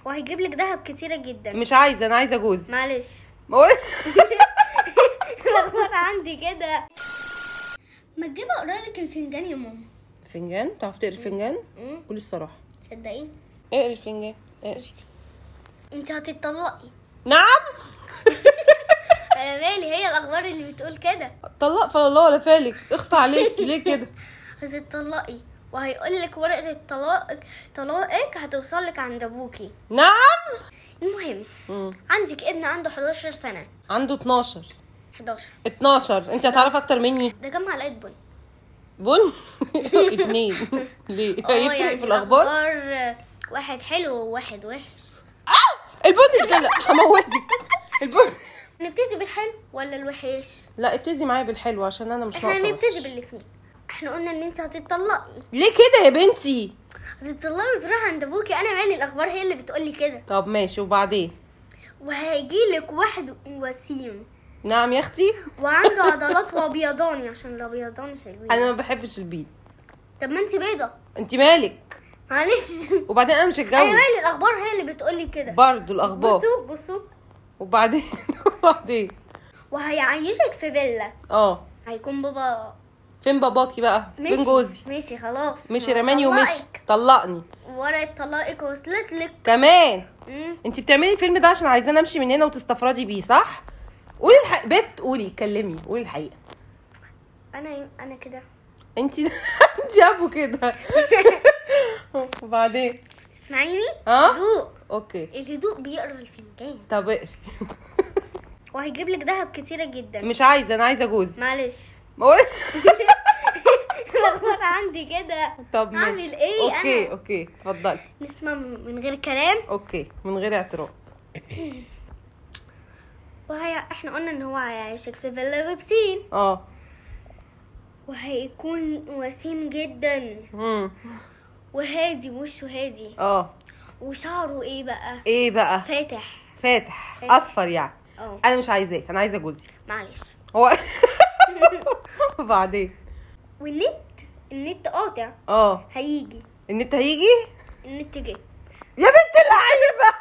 وهيجيب لك دهب كتيره جدا مش عايزه انا عايزه جوزي معلش ما هو- الاخبار عندي كده ما تجيب اقرا لك الفنجان يا ماما فنجان تعرف تقري الفنجان امم قولي الصراحه صدقيني اقري الفنجان اقري انت هتتطلقي نعم انا مالي هي الاخبار اللي بتقول كده طلق فالله ولا فالك اخصى عليك ليه كده هتتطلقي وهيقول لك ورقه الطلاق طلاقك هتوصل لك عند ابوكي نعم المهم مم. عندك ابن عنده 11 سنه عنده 12 11 12 انت هتعرف اكتر مني ده كام معلقه بن بن اتنين ليه اه هيفرق يعني في الاخبار الأخبار واحد حلو وواحد وحش البن اتدلق هموتك البن نبتدي بالحلو ولا الوحش لا ابتدي معايا بالحلو عشان انا مش احنا ناقصه هنبتدي وحش. بالاتنين احنا قلنا ان انت هتتطلقي ليه كده يا بنتي هتتطلقي وتروحي عند ابوكي انا مالي الاخبار هي اللي بتقولي كده طب ماشي وبعدين وهيجيلك واحد وسيم نعم يا اختي وعنده عضلات وابيضاني عشان الابيضاني حلوين انا ما بحبش البيض طب ما انت بيضه انت مالك معلش وبعدين انا مش انا هتجوز مالي الاخبار هي اللي بتقولي كده برضو الاخبار بصوا بصوا وبعدين وبعدين وهيعيشك في فيلا اه هيكون بابا فين باباكي بقى مشي فين جوزي مشي خلاص مشي ما رماني ومشي طلقك. طلقني ورقة طلاقك وصلت لك كمان مم. انت بتعملي الفيلم ده عشان عايزاني امشي من هنا وتستفردي بيه صح قولي الحق بت قولي كلمي قولي الحقيقه انا انا كده انت انت ابو كده وبعدين اسمعيني ها هدوء اوكي الهدوء بيقرا الفنجان طب اقري وهيجيب لك دهب كتيره جدا مش عايزه انا عايزه جوزي معلش ما هو- الاخبار عندي كده طب ماشي أعمل إيه اوكي أنا؟ اوكي اتفضلي نسمع من غير كلام اوكي من غير اعتراض وهي احنا قلنا ان هو هيعيشك في فيلا ببسين اه وهيكون وسيم جدا امم وهادي وشه هادي اه وشعره ايه بقى ايه بقى فاتح فاتح فاتح. اصفر يعني اه انا مش عايزاه انا عايزه جوزي معلش هو وبعدين والنت النت قاطع اه هيجي النت هيجي النت جه يا بنت اللعيبه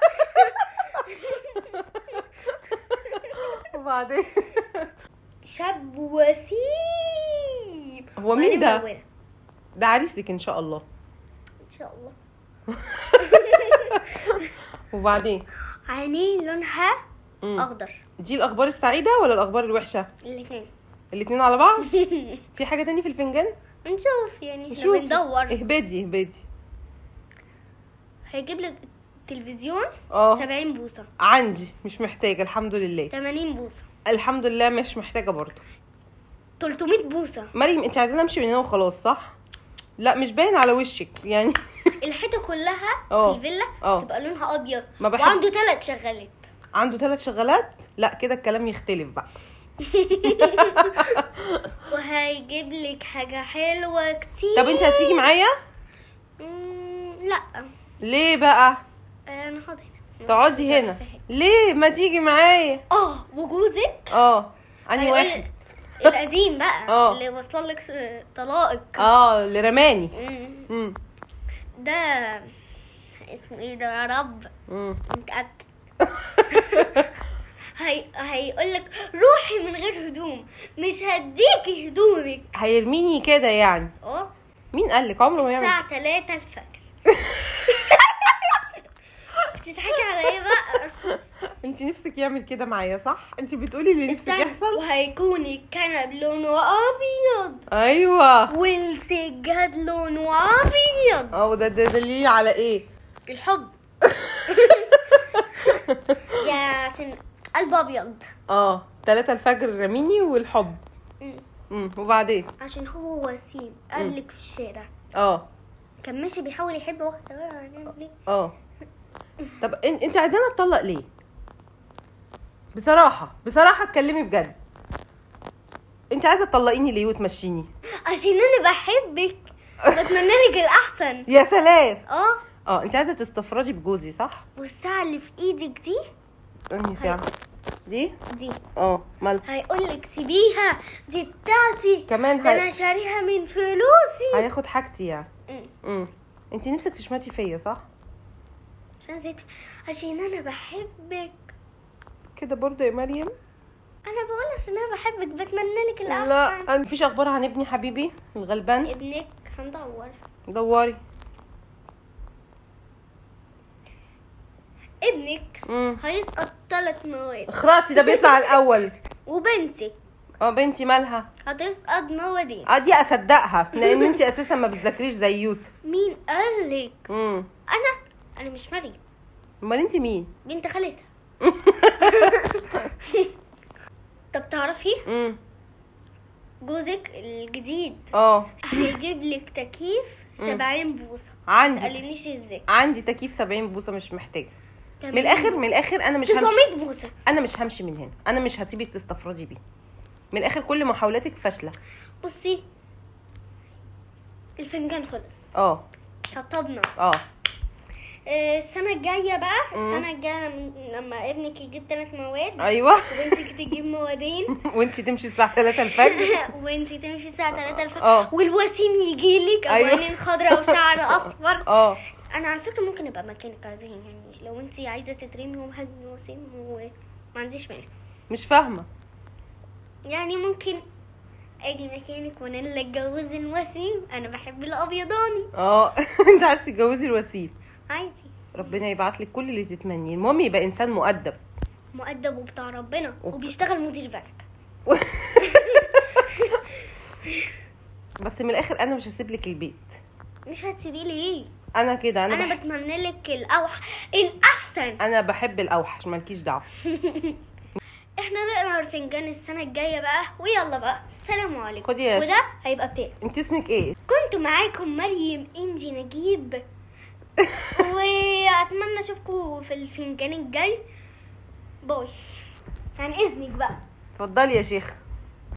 وبعدين شاب وسيم هو مين ده؟ وعينيه ملونة. ده عريسك ان شاء الله ان شاء الله وبعدين عينيه لونها مم. اخضر دي الاخبار السعيده ولا الاخبار الوحشه الاثنين الاتنين على بعض في حاجه تاني في الفنجان نشوف يعني احنا شوفي. بندور اهبدي اهبدي هيجيب لك تلفزيون اه 70 بوصه عندي مش محتاجه الحمد لله 80 بوصه الحمد لله مش محتاجه برضه 300 بوصه مريم انت عايزاني امشي من هنا وخلاص صح لا مش باين على وشك يعني الحيطه كلها اه. في الفيلا اه. تبقى لونها ابيض ما بحب- وعنده ثلاث شغالات عنده ثلاث شغالات لا كده الكلام يختلف بقى وهيجيب لك حاجه حلوه كتير طب انت هتيجي معايا مم، لا ليه بقى انا هقعد هنا تقعدي هنا ليه ما تيجي معايا اه وجوزك اه اني هيقول- واحد القديم بقى اه. اللي وصل لك آه، طلاقك اه اللي رماني مم. امم ده اسمه ايه ده يا رب امم متأكد هي هيقول لك روحي من غير هدوم مش هديكي هدومك هيرميني كده يعني اه مين قال لك عمره ما يعمل الساعة 3 الفجر بتضحكي على ايه بقى؟ انت نفسك يعمل كده معايا صح انت بتقولي اللي نفسك استنى. يحصل وهيكون الكنب لونه ابيض ايوه والسجاد لونه ابيض اه ده ده دليل على ايه الحب يا عشان قلب ابيض اه تلاتة الفجر رميني والحب مم. امم وبعدين عشان هو وسيم قابلك في الشارع اه كان ماشي بيحاول يحب واحدة هنعمل ايه؟ اه طب ان- انت عايزاني اتطلق ليه بصراحه بصراحه اتكلمي بجد انت عايزه تطلقيني ليه وتمشيني عشان انا بحبك بتمنى لك الاحسن يا سلام اه اه انت عايزه تستفرجي بجوزي صح والساعة اللي في ايدك دي انهي ساعه دي دي اه مال هيقول لك سيبيها دي بتاعتي كمان ده انا هي... شاريها من فلوسي هياخد حاجتي يعني مم. امم انت نفسك تشمتي فيا صح عشان زيت عشان انا بحبك كده برضه يا مريم انا بقول عشان انا بحبك بتمنى لك الاحسن لا أنا مفيش اخبار عن ابني حبيبي الغلبان ابنك هندور دوري ابنك امم هيسقط ثلاث مواد خراسي ده بيطلع الاول وبنتك اه بنتي مالها هتسقط موادين اه دي اصدقها لان انت اساسا ما بتذاكريش زي يوسف مين قالك امم انا انا مش مريم امال انت مين بنت خالتها طب تعرفي امم جوزك الجديد اه هيجيب لك تكييف مم. 70 بوصه عندي تسألنيش ازاي عندي تكييف 70 بوصه مش محتاجه من 80 الاخر من الاخر انا مش همشي 900 بوصه انا مش همشي من هنا انا مش هسيبك تستفردي بيه من الاخر كل محاولاتك فاشله بصي الفنجان خلص اه شطبنا اه آه، السنة الجاية بقى مم. السنة الجاية لما- لما ابنك يجيب ثلاث مواد ايوه وبنتك تجيب موادين وانت تمشي الساعه 3 الفجر وانتي تمشي الساعة 3 الفجر اه. والوسيم يجيلك ابو أيوه. عينين خضراء وشعر اصفر اه انا على فكرة ممكن ابقى مكانك عايزين يعني لو انتي عايزة تترمي ومهاجم وسيم وما عنديش مانع مش فاهمه يعني ممكن اجي مكانك وانا اللي اتجوز الوسيم انا بحب الابيضاني اه انت عايز تتجوزي الوسيم عادي ربنا يبعت لك كل اللي تتمنيه المهم يبقى انسان مؤدب مؤدب وبتاع ربنا أوف. وبيشتغل مدير بنك بس من الاخر انا مش هسيب لك البيت مش هتسيبيه ليه انا كده انا انا بح... بتمنى لك الاوح الاحسن انا بحب الاوحش مالكيش دعوه احنا نقرا الفنجان السنه الجايه بقى ويلا بقى السلام عليكم خدي يا وده هيبقى بتاعي انت اسمك ايه كنت معاكم مريم انجي نجيب واتمنى اشوفكم في الفنجان الجاي باي عن اذنك بقى اتفضلي يا شيخ